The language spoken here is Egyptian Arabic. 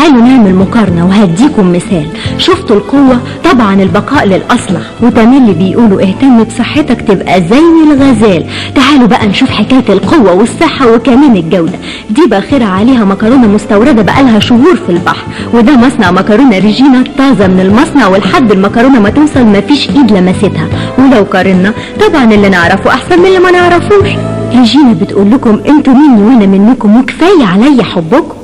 تعالوا نعمل مقارنة وهديكم مثال شفتوا القوة طبعا البقاء للأصلح وتملي بيقولوا اهتم بصحتك تبقى زي الغزال تعالوا بقى نشوف حكاية القوة والصحة وكمان الجودة دي باخرة عليها مكرونة مستوردة بقالها شهور في البحر وده مصنع مكرونة ريجينا طازة من المصنع ولحد المكرونة ما توصل مفيش ايد لمستها ولو قارنا طبعا اللي نعرفه احسن من اللي ما نعرفوش ريجينا بتقول لكم انتوا مني وانا منكم وكفايه عليا حبكم